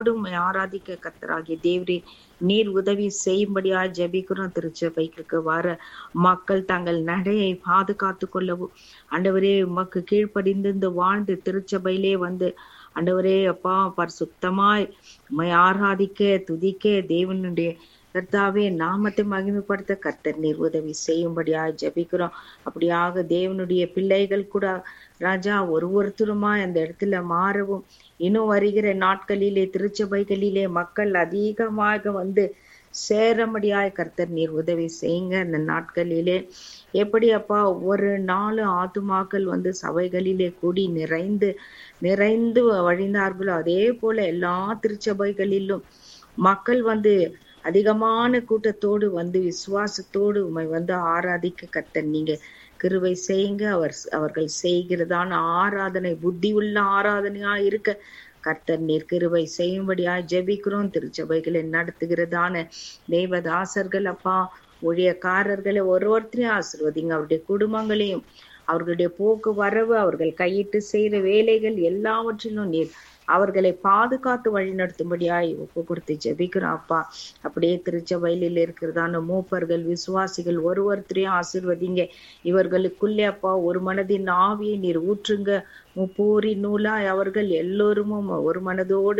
உம்மை ஆராதிக்க கத்தராகிய தேவரே நீர் உதவி செய்யும்படியா ஜெபிக்கிறோம் திருச்சபைக்கு வர மக்கள் தங்கள் நடையை பாதுகாத்து கொள்ளவும் ஆண்டவரே உமக்கு கீழ்ப்படிந்து இந்த வாழ்ந்து திருச்சபையிலே வந்து ஆண்டவரே அப்பா பரிசுத்தமாய் உம்மை ஆராதிக்க துதிக்க தேவனுடைய கர்த்தாவே நாமத்தை மகிமைப்படுத்த கர்த்தர் நீர் உதவி செய்யும்படியாய் ஜெபிக்கிறோம் அப்படியாக தேவனுடைய பிள்ளைகள் கூட ராஜா ஒரு ஒருத்தருமாய் அந்த இடத்துல மாறவும் இன்னும் வருகிற நாட்களிலே திருச்சபைகளிலே மக்கள் அதிகமாக வந்து சேரமடியாய் கர்த்தர் நீர் உதவி செய்யுங்க அந்த நாட்களிலே எப்படி அப்பா ஒவ்வொரு நாளும் ஆத்துமாக்கள் வந்து சபைகளிலே கூடி நிறைந்து நிறைந்து வழிந்தார்களோ அதே போல எல்லா திருச்சபைகளிலும் மக்கள் வந்து அதிகமான கூட்டத்தோடு வந்து விசுவாசத்தோடு உமை வந்து ஆராதிக்க கர்த்தர் நீங்க கிருவை செய்யுங்க அவர் அவர்கள் செய்கிறதான ஆராதனை புத்தி உள்ள ஆராதனையா இருக்க கர்த்தர் நீர் கிருவை செய்யும்படியாய் ஜெபிக்கிறோம் திருச்சபைகளை நடத்துகிறதான தேவதாசர்கள் அப்பா ஊழியக்காரர்களை ஒரு ஒருத்தரையும் ஆசிர்வதிங்க அவருடைய குடும்பங்களையும் அவர்களுடைய போக்கு வரவு அவர்கள் கையிட்டு செய்யற வேலைகள் எல்லாவற்றிலும் நீர் அவர்களை பாதுகாத்து வழி நடத்தும்படியாய் ஒப்பு கொடுத்து ஜெபிக்கிறோம் அப்பா அப்படியே திருச்சபையில் இருக்கிறதான மூப்பர்கள் விசுவாசிகள் ஒரு ஒருத்தரையும் ஆசிர்வதிங்க இவர்களுக்குள்ளே அப்பா ஒரு மனதின் ஆவியை நீர் ஊற்றுங்க முப்பூரி நூலாய் அவர்கள் எல்லோரும் ஒரு மனதோடு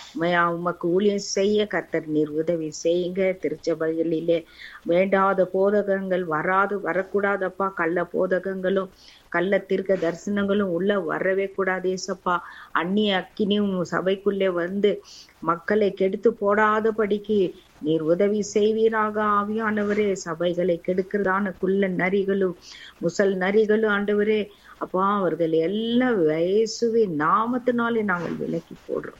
உமக்கு ஊழியம் செய்ய கர்த்தர் நீர் உதவி செய்யுங்க திருச்சபைகளிலே வேண்டாத போதகங்கள் வராது வரக்கூடாதப்பா கள்ள போதகங்களும் கள்ள தீர்க்க தரிசனங்களும் உள்ள வரவே கூடாது ஏசப்பா அந்நிய அக்கினியும் சபைக்குள்ளே வந்து மக்களை கெடுத்து போடாதபடிக்கு நீர் உதவி செய்வீராக ஆவியானவரே சபைகளை கெடுக்கிறதான குள்ள நரிகளும் முசல் நரிகளும் ஆண்டவரே அப்பா அவர்கள் எல்லா வயசுவின் நாமத்தினாலே நாங்கள் விலக்கி போடுறோம்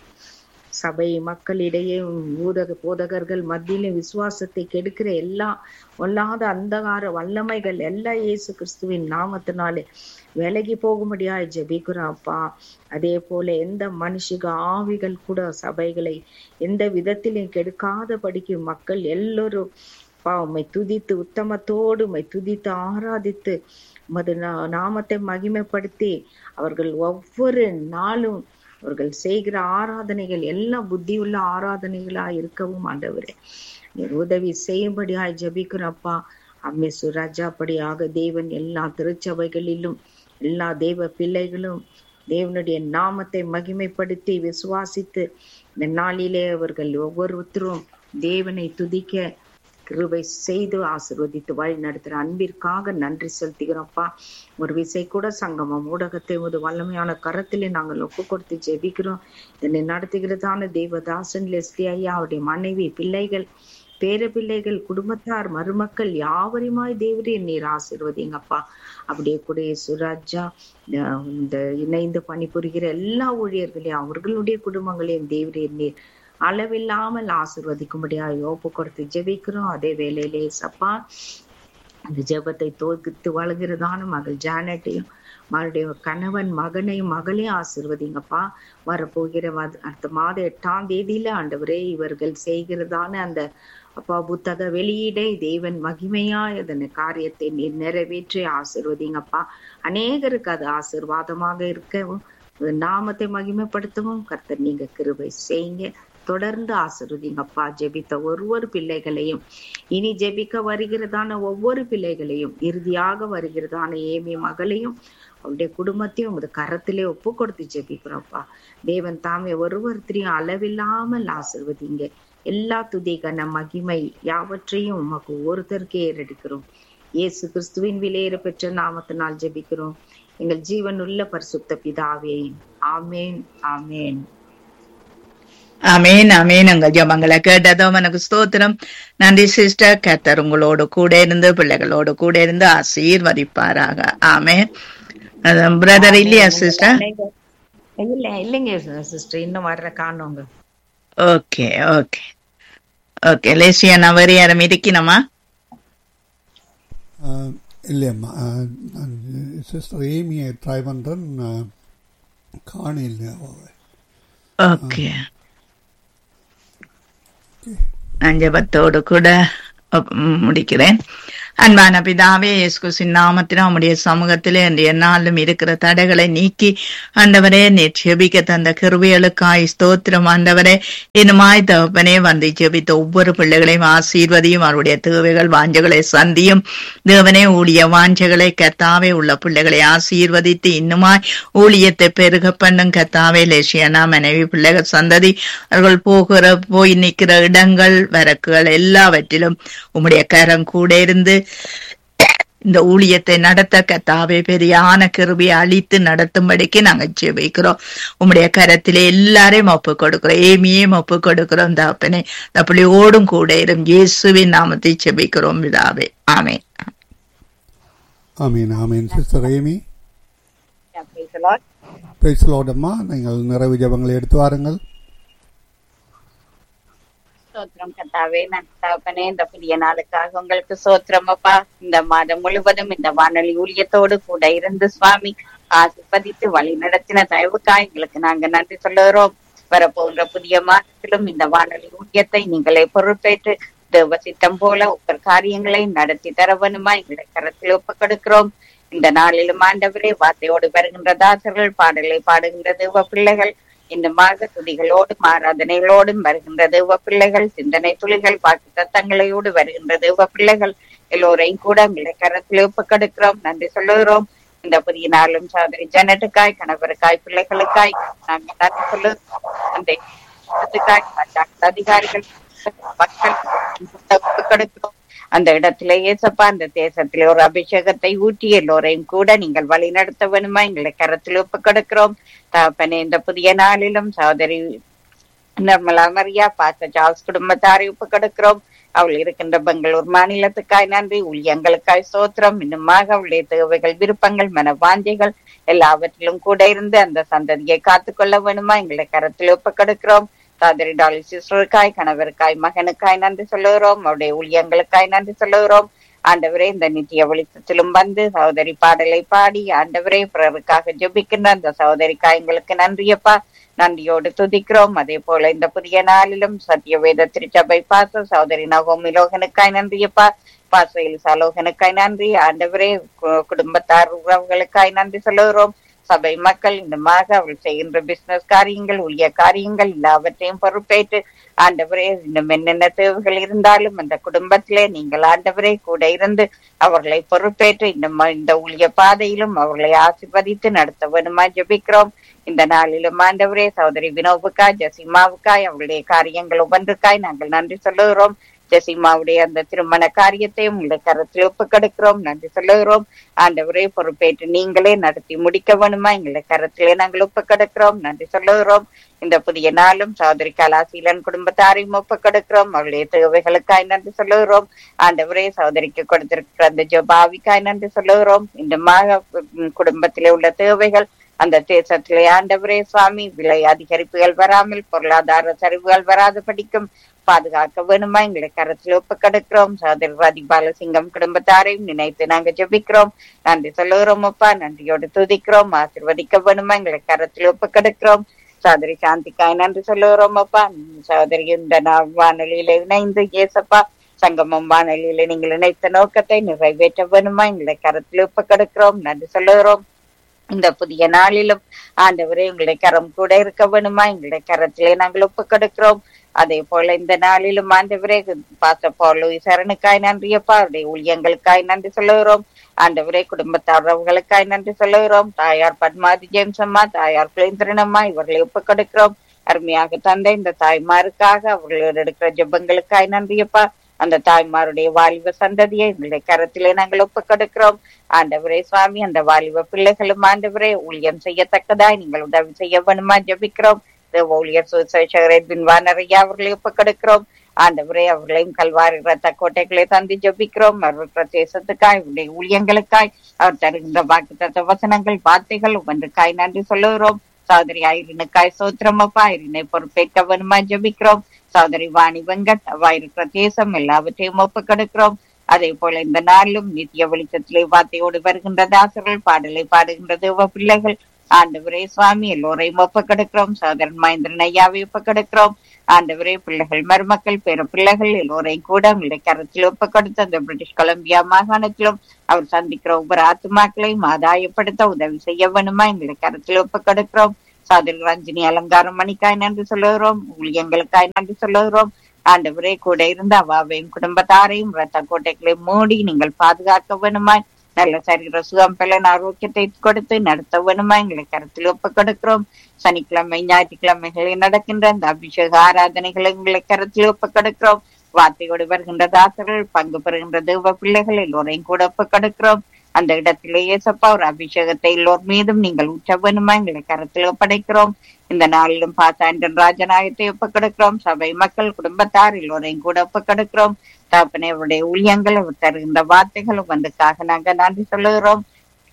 சபை மக்களிடையே ஊதக போதகர்கள் மத்தியிலும் விசுவாசத்தை கெடுக்கிற எல்லா ஒல்லாத அந்தகார வல்லமைகள் எல்லா இயேசு கிறிஸ்துவின் நாமத்தினாலே விலகி போகும்படியாய் ஜெபிக்கிறோம் அப்பா அதே போல எந்த மனுஷிக ஆவிகள் கூட சபைகளை எந்த விதத்திலும் கெடுக்காதபடிக்கு மக்கள் எல்லோரும் அப்பா உம்மை துதித்து உத்தமத்தோடு உம்மை துதித்து ஆராதித்து உமது நாமத்தை மகிமைப்படுத்தி அவர்கள் ஒவ்வொரு நாளும் அவர்கள் செய்கிற ஆராதனைகள் எல்லாம் புத்தியுள்ள ஆராதனைகளா இருக்கவும் ஆண்டவரே நீர் உதவி செய்யும்படியாய் ஜபிக்கிறப்பா அம்மேசு ராஜாப்படியாக தேவன் எல்லா திருச்சபைகளிலும் எல்லா தெய்வ பிள்ளைகளும் தேவனுடைய நாமத்தை மகிமைப்படுத்தி விசுவாசித்து இந்த நாளிலே அவர்கள் ஒவ்வொருத்தரும் தேவனை துதிக்க கிருபை செய்து ஆசிர்வதித்து வழி நடத்துற அன்பிற்காக நன்றி செலுத்துகிறோம்ப்பா ஒரு விசை கூட சங்கமம் ஊடகத்தை ஒரு வல்லமையான கரத்திலே நாங்கள் ஒப்பு கொடுத்து ஜெபிக்கிறோம் இதனை நடத்துகிறதான தேவதாசன் லெஸ்லி ஐயா அவருடைய மனைவி பிள்ளைகள் பேர பிள்ளைகள் குடும்பத்தார் மருமக்கள் யாவரையுமாய் தேவரே நீர் ஆசிர்வதிங்கப்பா அப்படியே கூட சுராஜா இந்த இணைந்து பணிபுரிகிற எல்லா ஊழியர்களையும் அவர்களுடைய குடும்பங்களையும் தேவரே நீர் அளவில்லாமல் ஆசிர்வதிக்கும்படியாக யோப்பு கொடுத்து ஜெபிக்கிறோம் அதே வேலையிலே சப்பா அந்த ஜெபத்தை தோற்கித்து வளர்கிறதான மகள் ஜானட்டையும் மறுடைய கணவன் மகனையும் மகளையும் ஆசிர்வதிங்கப்பா வரப்போகிற அடுத்த மாதம் எட்டாம் தேதியில ஆண்டவரே இவர்கள் செய்கிறதான அந்த அப்பா புத்தக வெளியீடை தேவன் மகிமையா இதன் காரியத்தை நீர் நிறைவேற்றி ஆசிர்வதிங்கப்பா அநேகருக்கு அது ஆசிர்வாதமாக இருக்கவும் நாமத்தை மகிமைப்படுத்தவும் கர்த்தர் நீங்க கிருபை செய்யுங்க தொடர்ந்து ஆசிர்வதிங்கப்பா ஜெபித்த ஒவ்வொரு பிள்ளைகளையும் இனி ஜெபிக்க வருகிறதான ஒவ்வொரு பிள்ளைகளையும் இறுதியாக வருகிறதான ஏமி மகளையும் அவருடைய குடும்பத்தையும் உமது கரத்திலே ஒப்பு கொடுத்து ஜெபிக்கிறோம்ப்பா தேவன் தாமே ஒருவருத்தரையும் அளவில்லாமல் ஆசிர்வதிங்க எல்லா துதி கன மகிமை யாவற்றையும் உமக்கு ஒருத்தருக்கே ஏறடிக்கிறோம் இயேசு கிறிஸ்துவின் விலையேற பெற்ற நாமத்தினால் ஜெபிக்கிறோம் எங்கள் ஜீவனுள்ள பரிசுத்த பிதாவே ஆமேன் ஆமேன் அமேன் அமேன் உங்கள் ஜபங்களை கேட்டதும் எனக்கு ஸ்தோத்திரம் நன்றி சிஸ்டர் கத்தர் உங்களோடு கூட இருந்து பிள்ளைகளோடு கூட இருந்து ஆசீர்வதிப்பாராக ஆமேன் பிரதர் இல்லையா சிஸ்டர் இல்ல இல்லைங்க சிஸ்டர் இன்னும் வர்ற காணுங்க ஓகே ஓகே ஓகே லேசியா நான் வேறு யாரும் இருக்கணுமா இல்லையம்மா நான் சிஸ்டர் ஏமியை ட்ரை பண்ணுறேன் காணையில் ஓகே நான் ஜபத்தோடு கூட முடிக்கிறேன் அன்பான பிதாவே இயேசுவின் நாமத்தில் நம்முடைய சமூகத்திலே இன்றைய நாளும் இருக்கிற தடைகளை நீக்கி ஆண்டவரே நீர் ஜெபிக்க தந்த கிருபைகளுக்காய் ஸ்தோத்திரம் ஆண்டவரே இனுமாய் தகப்பனே வந்து ஜெபித்த ஒவ்வொரு பிள்ளைகளையும் ஆசீர்வதியும் அவருடைய தேவைகள் வாஞ்சைகளை சந்தியும் தேவனே ஊழிய வாஞ்சைகளை கத்தாவே உள்ள பிள்ளைகளை ஆசீர்வதித்து இன்னுமாய் ஊழியத்தை பெருக பண்ணும் கத்தாவே லேசியனா மனைவி பிள்ளைகள் சந்ததி அவர்கள் போகிற போய் நிற்கிற இடங்கள் வரக்குகள் எல்லாவற்றிலும் உம்முடைய கரம் கூட இருந்து இந்த ஊழியத்தை நடத்த கத்தாவே பெரியான கிருபியை அழித்து நடத்தும்படிக்கு நாங்க ஜெபிக்கிறோம் உம்முடைய கரத்திலே எல்லாரையும் ஒப்பு கொடுக்கிறோம் ஏமியும் ஒப்பு கொடுக்கிறோம் தாப்பனே அப்படி ஓடும் கூட இரும் இயேசுவின் நாமத்தை ஜெபிக்கிறோம் விதாவே ஆமே ஆமீன் ஆமீன் சிஸ்டர் ஏமி Praise the Lord. பேசலோடம்மா நீங்கள் நிறைவு ஜபங்களை எடுத்து வாருங்கள் ஸ்தோத்திரம் கத்தாவே நான் தகப்பனே இந்த புதிய நாளுக்காக உங்களுக்கு சோத்திரம் அப்பா இந்த மாதம் முழுவதும் இந்த வானொலி ஊழியத்தோடு கூட இருந்து சுவாமி ஆசிர்வதித்து வழி நடத்தின தயவுக்காய் எங்களுக்கு நாங்க நன்றி சொல்லுகிறோம் வரப்போகிற புதிய மாதத்திலும் இந்த வானொலி ஊழியத்தை நீங்களே பொறுப்பேற்று தேவ சித்தம் போல ஒவ்வொரு காரியங்களை நடத்தி தர வேணுமா எங்களை கரத்தில் ஒப்புக் கொடுக்கிறோம் இந்த நாளிலும் ஆண்டவரே வார்த்தையோடு வருகின்ற தாசர்கள் பாடலை பாடுகின்ற தேவ பிள்ளைகள் இந்த மாக துதிகளோடும் ஆராதனைகளோடும் வருகின்ற தேவ பிள்ளைகள் சிந்தனை துளிகள் வாக்கு தத்தங்களோடு வருகின்ற தேவ பிள்ளைகள் எல்லோரையும் கூட உங்களை கரத்தில் ஒப்புக்கெடுக்கிறோம் நன்றி சொல்லுகிறோம் இந்த புதிய நாளும் சோதரி ஜனட்டுக்காய் கணவருக்காய் பிள்ளைகளுக்காய் நாங்கள் நன்றி சொல்லுகிறோம் அந்த இடத்துக்காய் மற்ற அதிகாரிகள் மக்கள் ஒப்புக்கெடுக்கிறோம் அந்த இடத்திலே ஏசப்பா அந்த தேசத்திலே ஒரு அபிஷேகத்தை ஊற்றி எல்லோரையும் கூட நீங்கள் வழி நடத்த வேணுமா எங்களை கரத்தில் ஒப்பு கொடுக்கிறோம் தகப்பனே இந்த புதிய நாளிலும் சகோதரி நிர்மலா மரியா பாச ஜாஸ் குடும்பத்தாரை ஒப்பு கொடுக்கிறோம் அவள் இருக்கின்ற பெங்களூர் மாநிலத்துக்காய் நன்றி ஊழியங்களுக்காய் சோத்திரம் இன்னுமாக அவளுடைய தேவைகள் விருப்பங்கள் மன வாஞ்சைகள் எல்லாவற்றிலும் கூட இருந்து அந்த சந்ததியை காத்துக்கொள்ள வேணுமா எங்களை கரத்தில் ஒப்பு கொடுக்கிறோம் சகோதரி டாலி சிஸ்டருக்காய் கணவருக்காய் மகனுக்காய் நன்றி சொல்லுகிறோம் அவருடைய ஊழியங்களுக்காய் நன்றி சொல்லுகிறோம் ஆண்டவரே இந்த நித்திய வெளிச்சத்திலும் வந்து சகோதரி பாடலை பாடி ஆண்டவரே பிறருக்காக ஜெபிக்கின்ற அந்த சகோதரிக்காய் எங்களுக்கு நன்றியப்பா நன்றியோடு துதிக்கிறோம் அதே போல இந்த புதிய நாளிலும் சத்தியவேத திருச்சபை பாச சகோதரி நகோமி லோகனுக்காய் நன்றியப்பா பாசையில் சலோகனுக்காய் நன்றி ஆண்டவரே கு- குடும்பத்தார் உறவுகளுக்காய் நன்றி சொல்லுகிறோம் சபை மக்கள் இன்னுமாக அவள் செய்கின்ற பிசினஸ் காரியங்கள் உரிய காரியங்கள் எல்லாவற்றையும் பொறுப்பேற்று ஆண்டவரே இன்னும் என்னென்ன தேவைகள் இருந்தாலும் அந்த குடும்பத்திலே நீங்கள் ஆண்டவரே கூட இருந்து அவர்களை பொறுப்பேற்று இன்னும் இந்த ஊழிய பாதையிலும் அவர்களை ஆசிர்வதித்து நடத்த வேணுமா ஜெபிக்கிறோம் இந்த நாளிலும் ஆண்டவரே சகோதரி வினோவுக்காய் ஜசிமாவுக்காய் அவருடைய காரியங்கள் ஒவ்வொன்றுக்காய் நாங்கள் நன்றி சொல்லுகிறோம் ஜெசிமாவுடைய அந்த திருமண காரியத்தையும் உங்களை கருத்தில் ஒப்புக்கெடுக்கிறோம் நன்றி சொல்லுகிறோம் ஆண்டவரே பொறுப்பேற்று நீங்களே நடத்தி முடிக்க வேணுமா எங்களை கருத்திலே நாங்கள் ஒப்புக்கெடுக்கிறோம் நன்றி சொல்லுகிறோம் இந்த புதிய நாளும் சகோதரி கலாசீலன் குடும்பத்தாரையும் ஒப்புக்கெடுக்கிறோம் அவளுடைய தேவைகளுக்காய் நன்றி சொல்லுகிறோம் ஆண்டவரே சகோதரிக்கு கொடுத்திருக்கிற அந்த ஜபாவிக்காய் நன்றி சொல்லுகிறோம் இந்த மாக உம், குடும்பத்திலே உள்ள தேவைகள் அந்த தேசத்திலே ஆண்டவரே சுவாமி விலை அதிகரிப்புகள் வராமல் பொருளாதார சரிவுகள் வராது படிக்கும் பாதுகாக்க வேணுமா எங்களை கரத்தில் ஒப்புக்கெடுக்கிறோம் சகோதரி ராதி பாலசிங்கம் குடும்பத்தாரையும் நினைத்து நாங்க ஜெபிக்கிறோம் நன்றி சொல்லுகிறோம் அப்பா நன்றியோடு துதிக்கிறோம் ஆசிர்வதிக்க வேணுமா எங்களை கரத்தில் ஒப்புக்கெடுக்கிறோம் சகோதரி சாந்திக்காய் நன்றி சொல்லுகிறோம் அப்பா சகோதரி இந்த நா- வானொலியில இணைந்து ஏசப்பா சங்கமம் வானொலியில நீங்கள் இணைத்த நோக்கத்தை நிறைவேற்ற வேணுமா எங்களை கரத்தில் ஒப்புக்கெடுக்கிறோம் நன்றி சொல்லுகிறோம் இந்த புதிய நாளிலும் ஆண்டவரே உங்களுடைய கரம் கூட இருக்க வேணுமா எங்களுடைய கரத்திலே நாங்கள் ஒப்புக்கெடுக்கிறோம் அதே போல இந்த நாளிலும் ஆண்டவரே பாச போலு சரணுக்காய் நன்றியப்பா அவருடைய ஊழியங்களுக்காய் நன்றி சொல்லுகிறோம் ஆண்டவரே குடும்பத்தாரர்களுக்காய் நன்றி சொல்லுகிறோம் தாயார் பத்மாதி ஜேம்ஸ் அம்மா தாயார் குலேந்திரனம்மா இவர்களை ஒப்புக்கொடுக்கிறோம் அருமையாக தந்தை இந்த தாய்மாருக்காக அவர்கள் எடுக்கிற ஜெபங்களுக்காய் நன்றியப்பா அந்த தாய்மாருடைய வாலிப சந்ததியை எங்களுடைய கரத்திலே நாங்கள் ஒப்புக்கொடுக்கிறோம் ஆண்டவரே சுவாமி அந்த வாலிப பிள்ளைகளும் ஆண்டவரே ஊழியம் செய்யத்தக்கதாய் நீங்கள் உதவி செய்ய வேணுமா ஜெபிக்கிறோம் தேவ ஊழியர் சுசேஷகர் எட்வின் வானரையா அவர்களை ஒப்புக்கொடுக்கிறோம் ஆண்டவரே அவர்களையும் கல்வாரி ரத்த கோட்டைகளை தந்து ஜெபிக்கிறோம் அவர்கள் பிரதேசத்துக்காய் அவருடைய ஊழியங்களுக்காய் அவர் தருகின்ற வாக்கு தத்த வசனங்கள் வார்த்தைகள் ஒவ்வொன்றுக்காய் நன்றி சொல்லுகிறோம் சகோதரி ஐரினுக்காய் சோத்திரமப்பா ஐரினை பொறுப்பேற்க வேணுமா ஜெபிக்கிறோம் சகோதரி வாணி வெங்கட் அவா இருக்கிற தேசம் எல்லாவற்றையும் ஒப்புக்கெடுக்கிறோம் அதே போல இந்த நாளிலும் நித்திய வெளிச்சத்திலே வார்த்தையோடு வருகின்ற தாசர்கள் பாடலை பாடுகின்ற தேவ பிள்ளைகள் ஆண்டவரே சுவாமி எல்லோரையும் ஒப்புக்கெடுக்கிறோம் சோதரன் மகேந்திரன் ஐயாவை ஒப்புக்கெடுக்கிறோம் ஆண்டவரே பிள்ளைகள் மருமக்கள் பேர பிள்ளைகள் எல்லோரையும் கூட உங்களுடைய கரத்தில் ஒப்பு கொடுத்து அந்த பிரிட்டிஷ் கொலம்பியா மாகாணத்திலும் அவர் சந்திக்கிற ஒவ்வொரு ஆத்துமாக்களையும் ஆதாயப்படுத்த உதவி செய்ய வேணுமா எங்களுடைய கரத்தில் ஒப்பு கொடுக்கிறோம் சாதில் ரஞ்சினி அலங்காரம் மணிக்காய் நன்றி சொல்லுகிறோம் ஊழியங்களுக்காய் நன்றி சொல்லுகிறோம் ஆண்டவரே கூட இருந்த அவாவையும் குடும்பத்தாரையும் ரத்த கோட்டைகளை மூடி நீங்கள் பாதுகாக்க வேணுமாய் நல்ல சரீர சுகம் பலன் ஆரோக்கியத்தை கொடுத்து நடத்த வேணுமா எங்களை கருத்தில் ஒப்பு கொடுக்கிறோம் சனிக்கிழமை ஞாயிற்றுக்கிழமைகளில் நடக்கின்ற அந்த அபிஷேக ஆராதனைகளை எங்களை கருத்தில் ஒப்பு கொடுக்கிறோம் வார்த்தையோடு வருகின்ற தாசர்கள் பங்கு பெறுகின்ற தேவ பிள்ளைகள் எல்லோரையும் கூட ஒப்பு கொடுக்கிறோம் அந்த இடத்திலே ஏசப்பா ஒரு அபிஷேகத்தை எல்லோர் மீதும் நீங்கள் ஊற்ற வேணுமா எங்களை கருத்தில் ஒப்படைக்கிறோம் இந்த நாளிலும் பாசாண்டன் ராஜநாயகத்தை ஒப்புக்கொடுக்கிறோம் சபை மக்கள் குடும்பத்தார் எல்லோரையும் கூட ஒப்புக்கொடுக்கிறோம் தகப்பனே அவருடைய ஊழியங்கள் அவர் தருகின்ற வார்த்தைகள் வந்துக்காக நாங்க நன்றி சொல்லுகிறோம்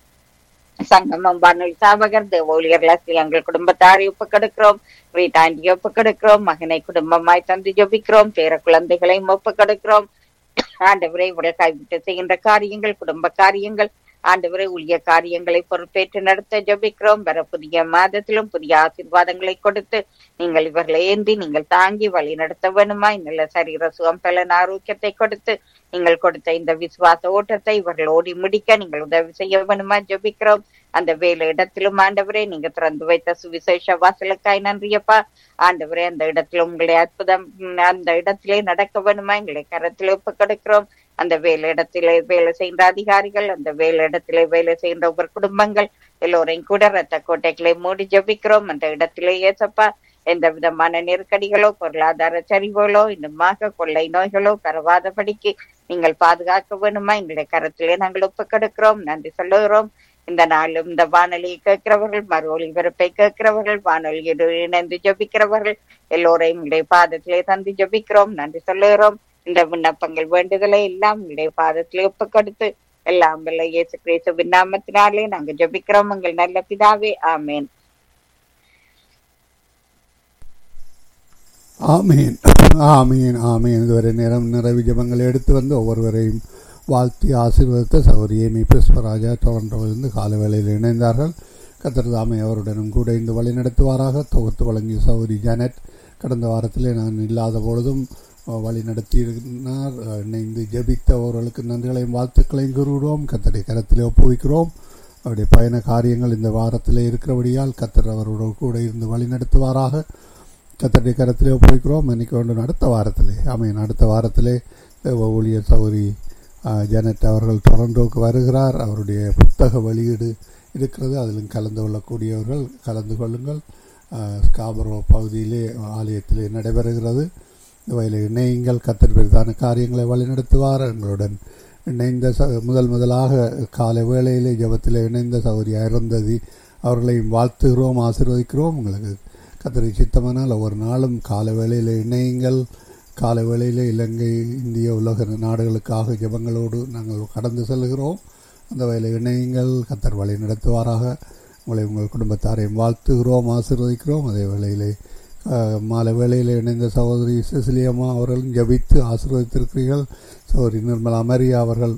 சங்கமம் வானொலி சாவகர் தேவ ஊழியர்கள் எங்கள் குடும்பத்தாரை ஒப்புக்கொடுக்கிறோம் வீட்டாண்டியை ஒப்புக்கொடுக்கிறோம் மகனை குடும்பமாய் தந்து ஜபிக்கிறோம் பேர குழந்தைகளையும் ஒப்புக்கொடுக்கிறோம் ஆண்டவரை உடைய கைவிட்டு செய்கின்ற காரியங்கள் குடும்ப காரியங்கள் ஆண்டவரை ஊழிய காரியங்களை பொறுப்பேற்று நடத்த ஜபிக்கிறோம் வர புதிய மாதத்திலும் புதிய ஆசீர்வாதங்களை கொடுத்து நீங்கள் இவர்களை ஏந்தி நீங்கள் தாங்கி வழி நடத்த வேணுமா நல்ல சரீர சுகம் பலன் ஆரோக்கியத்தை கொடுத்து நீங்கள் கொடுத்த இந்த விசுவாச ஓட்டத்தை இவர்கள் ஓடி முடிக்க நீங்கள் உதவி செய்ய வேணுமா ஜபிக்கிறோம் அந்த வேலை இடத்திலும் ஆண்டவரே நீங்க திறந்து வைத்த சுவிசேஷ வாசலுக்காய் நன்றியப்பா ஆண்டவரே அந்த இடத்துல உங்களை அற்புதம் அந்த இடத்திலே நடக்க வேணுமா எங்களை கரத்தில் ஒப்பு கொடுக்கிறோம் அந்த வேலை இடத்திலே வேலை செய்கின்ற அதிகாரிகள் அந்த வேலை இடத்திலே வேலை செய்கின்ற ஒவ்வொரு குடும்பங்கள் எல்லோரையும் கூட ரத்த கோட்டைகளை மூடி ஜபிக்கிறோம் அந்த இடத்திலே ஏசப்பா எந்த விதமான நெருக்கடிகளோ பொருளாதார சரிவுகளோ இன்னுமாக கொள்ளை நோய்களோ பரவாதபடிக்கு நீங்கள் பாதுகாக்க வேணுமா எங்களுடைய கரத்திலே நாங்கள் ஒப்புக்கெடுக்கிறோம் நன்றி சொல்லுகிறோம் இந்த நாளும் இந்த வானொலியை கேட்கிறவர்கள் மறு ஒளிபரப்பை கேட்கிறவர்கள் வானொலியோடு இணைந்து ஜபிக்கிறவர்கள் எல்லோரையும் உடைய பாதத்திலே தந்து ஜபிக்கிறோம் நன்றி சொல்லுகிறோம் இந்த விண்ணப்பங்கள் வேண்டுதலை எல்லாம் உடைய பாதத்திலே ஒப்புக்கொடுத்து எல்லாம் வல்ல இயேசு கிறிஸ்துவின் நாமத்தினாலே நாங்க ஜபிக்கிறோம் உங்கள் நல்ல பிதாவே ஆமேன் ஆமீன் ஆமீன் ஆமீன் இதுவரை நேரம் நிறைவு ஜபங்களை எடுத்து வந்து ஒவ்வொருவரையும் வாழ்த்தி ஆசீர்வதித்த சௌரி ஏமி புஷ்பராஜா டொரண்டோவிலிருந்து கால வேளையில் இணைந்தார்கள் கத்திரதாமை அவருடனும் கூட இந்த வழி நடத்துவாராக தொகுத்து வழங்கிய சௌரி ஜானட் கடந்த வாரத்திலே நான் இல்லாத பொழுதும் வழி நடத்தினார் இணைந்து ஜபித்தவர்களுக்கு நன்றிகளையும் வாழ்த்துக்களையும் கூறுகிறோம் கத்தரை கரத்திலே ஒப்புவிக்கிறோம் அவருடைய பயண காரியங்கள் இந்த வாரத்திலே இருக்கிறபடியால் கத்தர் அவரோட கூட இருந்து வழி நடத்துவாராக கத்தருடைய கரத்திலே ஒப்புவிக்கிறோம் இன்னைக்கு ஒன்று அடுத்த வாரத்திலே ஆமையன் அடுத்த வாரத்திலே ஊழியர் சௌரி ஜனட் அவர்கள் டொரண்டோக்கு வருகிறார் அவருடைய புத்தக வெளியீடு இருக்கிறது அதிலும் கலந்து கொள்ளக்கூடியவர்கள் கலந்து கொள்ளுங்கள் ஸ்காபரோ பகுதியிலே ஆலயத்திலே நடைபெறுகிறது வயலில் இணையுங்கள் கத்தர் பெரிதான காரியங்களை வழிநடத்துவார் எங்களுடன் இணைந்த முதல் முதலாக காலை வேளையிலே ஜபத்தில் இணைந்த சௌரியா இருந்தது அவர்களையும் வாழ்த்துகிறோம் ஆசீர்வதிக்கிறோம் உங்களுக்கு கத்தரை சித்தமானால் ஒவ்வொரு நாளும் காலை வேளையில் இணையுங்கள் காலை வேளையில் இலங்கை இந்திய உலக நாடுகளுக்காக ஜபங்களோடு நாங்கள் கடந்து செல்கிறோம் அந்த வகையில் இணையுங்கள் கத்தர் வழி நடத்துவாராக உங்களை உங்கள் குடும்பத்தாரையும் வாழ்த்துகிறோம் ஆசீர்வதிக்கிறோம் அதே வேளையிலே மாலை வேளையில் இணைந்த சகோதரி சிசிலியம்மா அவர்களும் ஜபித்து ஆசீர்வதித்திருக்கிறீர்கள் சகோதரி நிர்மலா மரியா அவர்கள்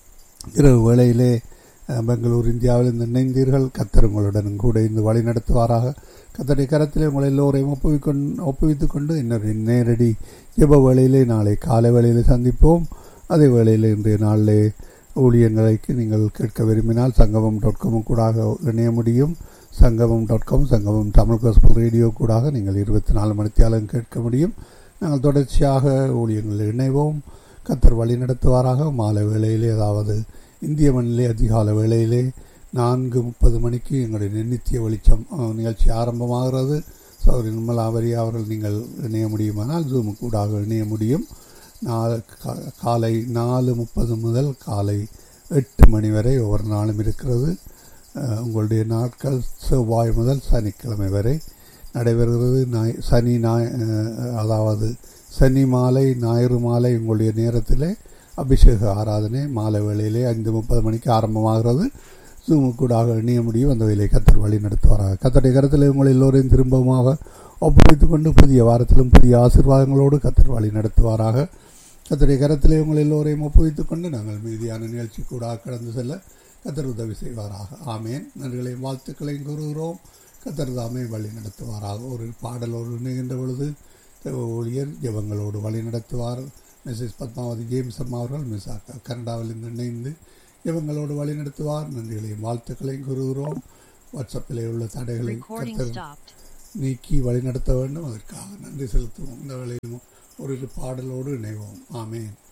இரவு வேளையிலே பெங்களூர் இந்தியாவில் இணைந்தீர்கள் கத்தர் உங்களுடன் கூட இருந்து வழி நடத்துவாராக கத்தருடைய கரத்திலே உங்களை எல்லோரையும் ஒப்புவிக்கொண் ஒப்புவித்துக் கொண்டு இன்னொரு நேரடி ஜெப வேளையிலே நாளை காலை வேளையிலே சந்திப்போம் அதே வேளையில் இன்றைய நாளிலே ஊழியங்களுக்கு நீங்கள் கேட்க விரும்பினால் சங்கமம் டாட் காம் கூடாக இணைய முடியும் சங்கமம் டாட் காம் சங்கமம் தமிழ் கோஸ்பல் ரேடியோ கூடாக நீங்கள் இருபத்தி நாலு மணித்தியாலும் கேட்க முடியும் நாங்கள் தொடர்ச்சியாக ஊழியங்களில் இணைவோம் கத்தர் வழி நடத்துவாராக மாலை வேளையிலே அதாவது இந்திய மண்ணிலே அதிகால வேளையிலே நான்கு முப்பது மணிக்கு எங்களுடைய நித்திய வெளிச்சம் நிகழ்ச்சி ஆரம்பமாகிறது சௌரி நிர்மலாவரி அவர்கள் நீங்கள் இணைய முடியுமானால் ஜூமு கூடாக இணைய முடியும் நாலு காலை நாலு முப்பது முதல் காலை எட்டு மணி வரை ஒவ்வொரு நாளும் இருக்கிறது உங்களுடைய நாட்கள் செவ்வாய் முதல் சனிக்கிழமை வரை நடைபெறுகிறது நாய் சனி நாய் அதாவது சனி மாலை ஞாயிறு மாலை உங்களுடைய நேரத்திலே அபிஷேக ஆராதனை மாலை வேளையிலே ஐந்து முப்பது மணிக்கு ஆரம்பமாகிறது கூடாக இணைய முடியும் அந்த வேலையை கத்தர் வழி நடத்துவாராக கத்தருடைய கருத்தில் உங்கள் எல்லோரையும் திரும்பமாக ஒப்புவித்துக் கொண்டு புதிய வாரத்திலும் புதிய ஆசீர்வாதங்களோடு கத்தர் வழி நடத்துவாராக கத்தருடைய கரத்திலே உங்கள் எல்லோரையும் ஒப்புவித்துக் கொண்டு நாங்கள் மீதியான நிகழ்ச்சி கூட கடந்து செல்ல கத்தர் உதவி செய்வாராக ஆமேன் நன்றிகளையும் வாழ்த்துக்களையும் கூறுகிறோம் கத்தர் தாமே வழி நடத்துவாராக ஒரு பாடல் ஒரு இணைகின்ற பொழுது தேவ ஊழியர் ஜெபங்களோடு வழிநடத்துவார் மிஸ்ஸஸ் பத்மாவதி ஜேம்ஸ் அம்மா அவர்கள் மிஸ் ஆக்கா கனடாவிலிருந்து இணைந்து ஜெபங்களோடு வழிநடத்துவார் நன்றிகளையும் வாழ்த்துக்களையும் கூறுகிறோம் வாட்ஸ்அப்பிலே உள்ள தடைகளை Recording கத்தர் stopped. நீக்கி வழிநடத்த வேண்டும் அதற்காக நன்றி செலுத்துவோம் இந்த வேளையிலும் ஒரு பாடலோடு இணைவோம் ஆமென்